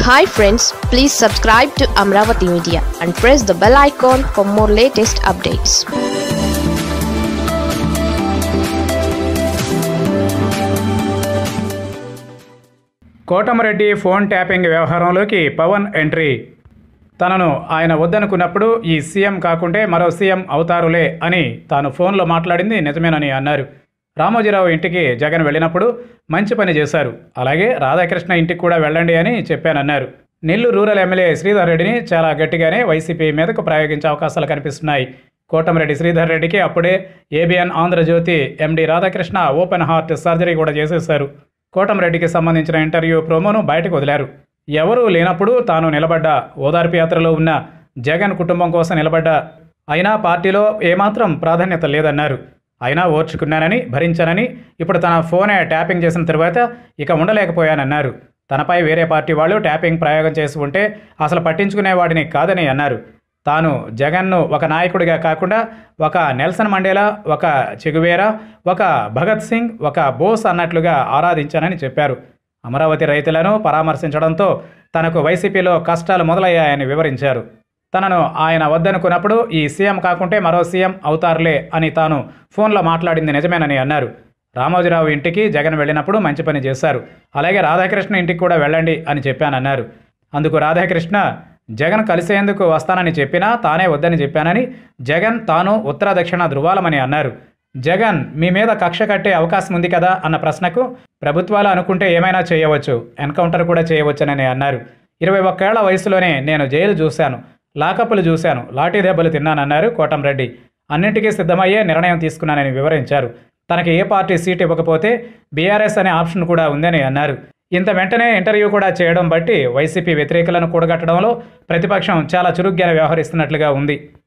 hi friends please subscribe to Amaravati media and press the bell icon for more latest updates Kotamreddy phone tapping వ్యవహారంలోకి Pawan entry తనను ఆయన వద్దనుకున్నప్పుడు ఈ CM కాకుంటే మరో CM అవుతారులే అని తాను ఫోన్లో మాట్లాడింది నిజమేనని అన్నారు రామోజీరావు ఇంటికి జగన్ వెళ్ళినప్పుడు మంచి పని చేశారు అలాగే రాధాకృష్ణ ఇంటికి కూడా వెళ్ళండి అని చెప్పానన్నారు నెల్లూరు రూరల్ ఎమ్మెల్యే శ్రీధర్ రెడ్డిని చాలా గట్టిగానే వైసీపీ మీదకు ప్రయోగించే అవకాశాలు కనిపిస్తున్నాయి కోటమిరెడ్డి శ్రీధర్ రెడ్డికి అప్పుడే ABN Andhra Jyothi MD Radhakrishna open heart surgery కూడా చేసేశారు కోటమిరెడ్డికి సంబంధించిన ఇంటర్వ్యూ ప్రోమోను బయటకు వదిలారు ఎవరూ లేనప్పుడు తాను నిలబడ్డా ఓదార్పు యాత్రలో ఉన్న జగన్ కుటుంబం కోసం నిలబడ్డా అయినా పార్టీలో ఏమాత్రం ప్రాధాన్యత లేదన్నారు అయినా ఓర్చుకున్నానని భరించానని ఇప్పుడు తన ఫోనే ట్యాపింగ్ చేసిన తర్వాత ఇక ఉండలేకపోయానన్నారు తనపై వేరే పార్టీ వాళ్ళు ట్యాపింగ్ ప్రయోగం చేసి ఉంటే అసలు పట్టించుకునేవాడిని కాదని అన్నారు తాను జగన్ను ఒక నాయకుడిగా కాకుండా ఒక నెల్సన్ మండేలా ఒక చెగువేరా ఒక భగత్ సింగ్ ఒక బోస్ అన్నట్లుగా ఆరాధించానని చెప్పారు అమరావతి రైతులను పరామర్శించడంతో తనకు వైసీపీలో కష్టాలు మొదలయ్యాయని వివరించారు తనను ఆయన వద్దనుకున్నప్పుడు ఈ సీఎం కాకుంటే మరో సీఎం అవుతారులే అని తాను ఫోన్లో మాట్లాడింది నిజమేనని అన్నారు రామోజీరావు ఇంటికి జగన్ వెళ్ళినప్పుడు మంచి పని చేశారు అలాగే రాధాకృష్ణ ఇంటికి కూడా వెళ్ళండి అని చెప్పానన్నారు అందుకు రాధాకృష్ణ జగన్ కలిసేందుకు వస్తానని చెప్పినా తానే వద్దని చెప్పానని జగన్ తాను ఉత్తర దక్షిణ ధృవాలమని అన్నారు జగన్ మీ మీద కక్ష కట్టే అవకాశం ఉంది కదా అన్న ప్రశ్నకు ప్రభుత్వాలు అనుకుంటే ఏమైనా చేయవచ్చు ఎన్కౌంటర్ కూడా చేయవచ్చునని అన్నారు ఇరవై ఒక్కేళ్ల వయసులోనే నేను జైలు చూశాను లాకప్పులు చూశాను లాఠీ దెబ్బలు తిన్నానన్నారు కోటంరెడ్డి అన్నింటికీ సిద్ధమయ్యే నిర్ణయం తీసుకున్నానని వివరించారు తనకి ఏ పార్టీ సీట్ ఇవ్వకపోతే బీఆర్ఎస్ అనే ఆప్షన్ కూడా ఉందని అన్నారు ఇంత వెంటనే ఇంటర్వ్యూ కూడా చేయడం బట్టి వైసీపీ వ్యతిరేకులను కూడగట్టడంలో ప్రతిపక్షం చాలా చురుగ్గా వ్యవహరిస్తున్నట్లుగా ఉంది